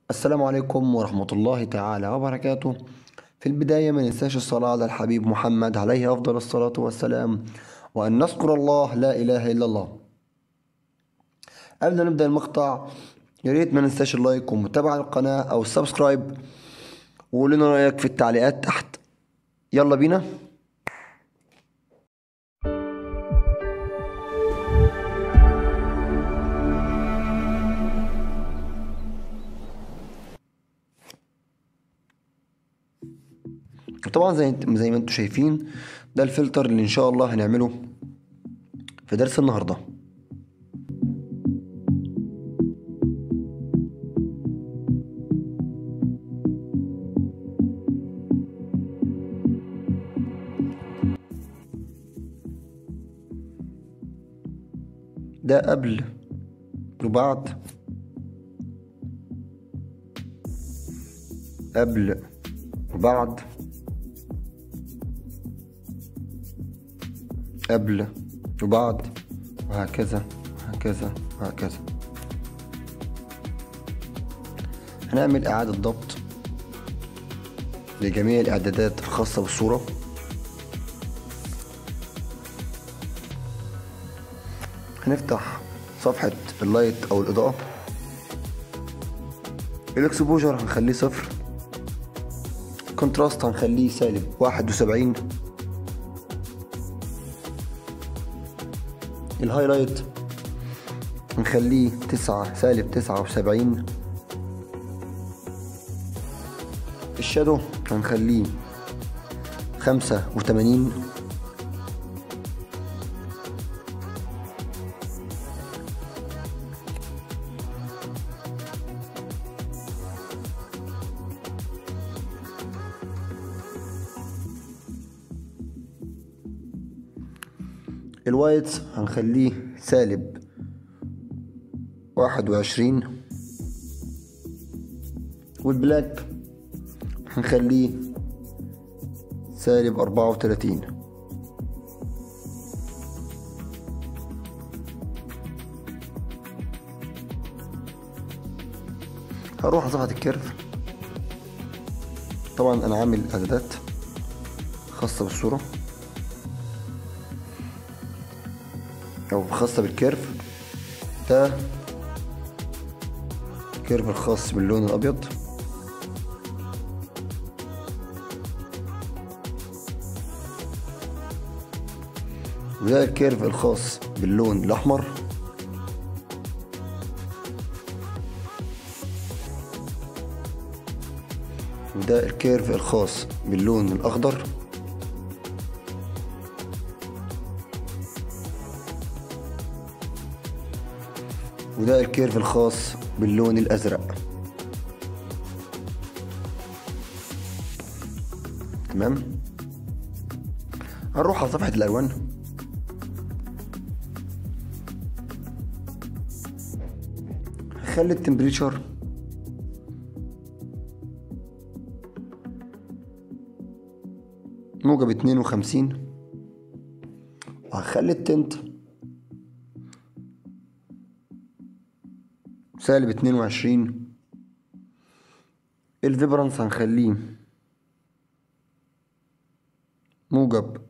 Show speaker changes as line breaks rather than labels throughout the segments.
السلام عليكم ورحمة الله تعالى وبركاته في البداية ما ننساش الصلاة على الحبيب محمد عليه أفضل الصلاة والسلام وأن نذكر الله لا إله إلا الله قبل ما نبدأ المقطع يا ريت ما ننساش اللايك ومتابعة القناة أو السبسكرايب وقول لنا رأيك في التعليقات تحت يلا بينا وطبعا زي زي ما انتم شايفين ده الفلتر اللي ان شاء الله هنعمله في درس النهارده ده قبل وبعد قبل وبعد قبل وبعد وهكذا وهكذا وهكذا هنعمل إعادة ضبط لجميع الإعدادات الخاصة بالصورة هنفتح صفحة اللايت أو الإضاءة الإكسبوجر هنخليه صفر كونتراست هنخليه سالب واحد وسبعين الهايلايت نخليه تسعة سالب تسعة وسبعين الشادو هنخليه خمسة وتمانين الوايت هنخليه سالب واحد وعشرين والبلاك هنخليه سالب أربعة وتلاتين هروح على صفحة الكيرف طبعا أنا عامل إعدادات خاصة بالصورة أو خاصة بالكيرف ده الكيرف الخاص باللون الأبيض وده الكيرف الخاص باللون الأحمر وده الكيرف الخاص باللون الأخضر وده الكيرف الخاص باللون الأزرق تمام هنروح على صفحة الألوان هخلي التمبريتشر موجب اتنين وخمسين وهخلي التنت سالب اتنين وعشرين الفيبرانس هنخليه موجب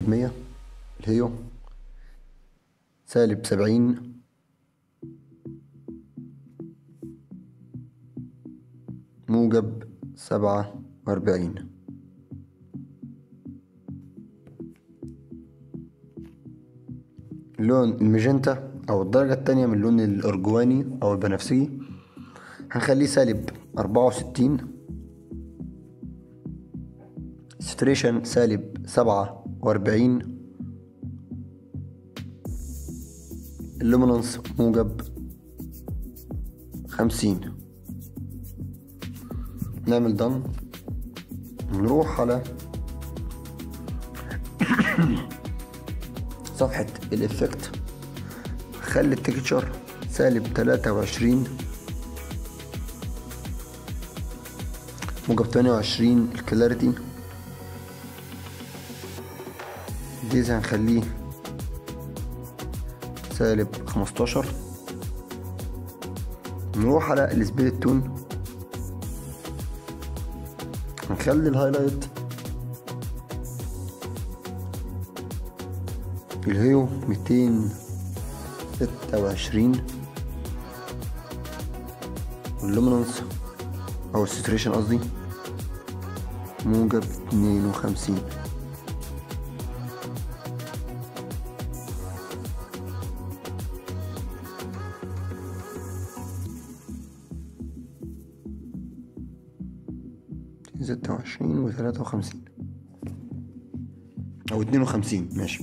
موجب مية الهيو سالب سبعين موجب سبعة وأربعين اللون المجنتا أو الدرجة التانية من اللون الأرجواني أو البنفسجي هنخليه سالب أربعة وستين ستريشن سالب سبعة وأربعين اللومينانس موجب خمسين نعمل دن نروح على صفحة الإفكت خلي التكتشر سالب تلاتة وعشرين موجب تمانية وعشرين الكلاريتي ديز هنخليه سالب خمستاشر نروح على السبيريت تون هنخلي الهايلايت الهيو ميتين ستة وعشرين واللومينانس أو الساتوريشن قصدي موجب اتنين وخمسين ستة وعشرين وثلاثة وخمسين أو اتنين وخمسين ماشي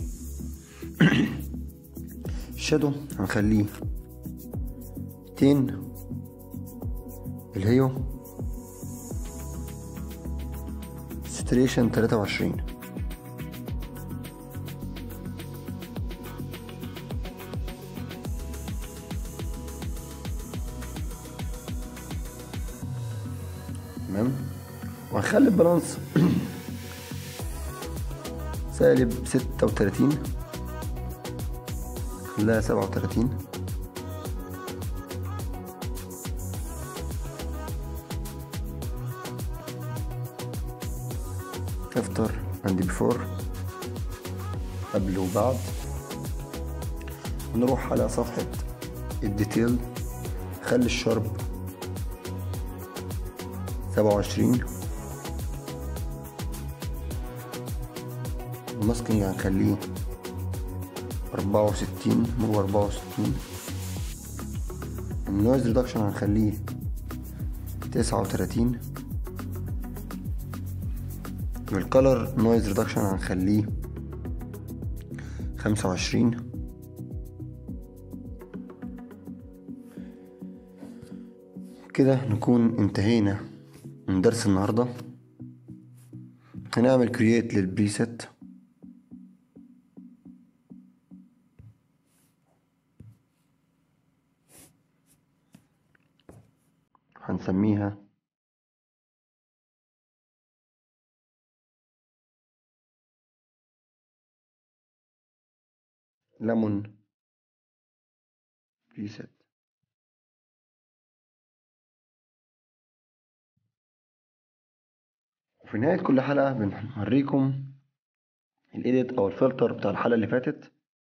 الشادو هنخليه ميتين الهيو ستريشن تلاتة وعشرين تمام وهنخلي البالانس سالب ستة وتلاتين خلاها سبعة وتلاتين افتر عندي بيفور قبل وبعد نروح على صفحة الديتيل خلي الشرب سبعة وعشرين الماسكينج هنخليه أربعة وستين مو أربعة وستين النويز ريدكشن هنخليه تسعة وتلاتين والكالر نويز ريدكشن هنخليه خمسة وعشرين كده نكون انتهينا من درس النهاردة هنعمل كرييت للبريسيت هنسميها ليمون بريسيت وفي نهاية كل حلقة بنوريكم الإيديت أو الفلتر بتاع الحلقة اللي فاتت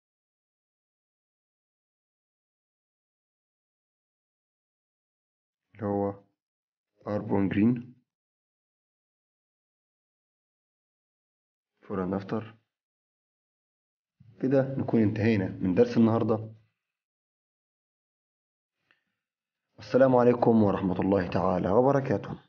اللي هو أربون جرين فور افتر كده نكون انتهينا من درس النهاردة السلام عليكم ورحمة الله تعالى وبركاته